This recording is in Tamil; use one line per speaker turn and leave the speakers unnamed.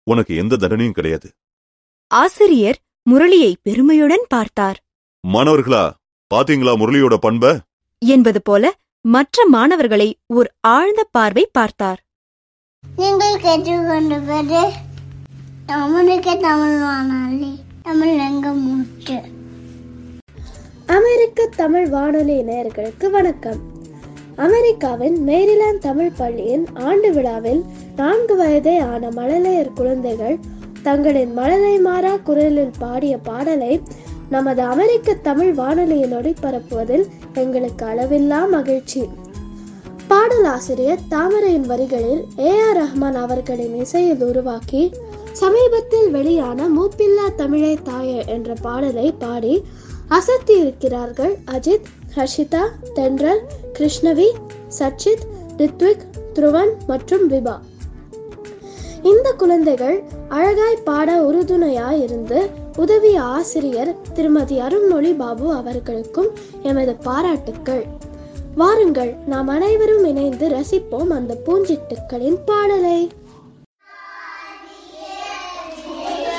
உனக்கு எந்த தண்டனையும் கிடையாது
ஆசிரியர் முரளியை பெருமையுடன் பார்த்தார்
மாணவர்களா பாத்தீங்களா முரளியோட பண்ப
என்பது போல மற்ற மாணவர்களை ஒரு ஆழ்ந்த பார்வை பார்த்தார்
நீங்கள் கேட்டுக்கொண்டிருப்பது தமிழுக்கு தமிழ் வானொலி தமிழ் எங்க மூச்சு
அமெரிக்க தமிழ் வானொலி நேயர்களுக்கு வணக்கம் அமெரிக்காவின் மேரிலாந்து தமிழ் பள்ளியின் ஆண்டு விழாவில் நான்கு வயதே ஆன மழலையர் குழந்தைகள் தங்களின் மழலை மாறா குரலில் பாடிய பாடலை நமது அமெரிக்க தமிழ் வானொலியின் ஒளிபரப்புவதில் எங்களுக்கு அளவில்லா மகிழ்ச்சி பாடலாசிரியர் தாமரையின் வரிகளில் ஏ ஆர் ரஹ்மான் அவர்களின் இசையில் உருவாக்கி சமீபத்தில் வெளியான மூப்பில்லா தமிழே தாயே என்ற பாடலை பாடி அசத்தி இருக்கிறார்கள் அஜித் ஹர்ஷிதா தென்றல் கிருஷ்ணவி சச்சித் ரித்விக் துருவன் மற்றும் விபா இந்த குழந்தைகள் அழகாய் பாட உறுதுணையாய் இருந்து உதவி ஆசிரியர் திருமதி அருண்மொழி பாபு அவர்களுக்கும் எமது பாராட்டுக்கள் வாருங்கள் நாம் அனைவரும் இணைந்து ரசிப்போம் அந்த பூஞ்சிட்டுக்களின் பாடலை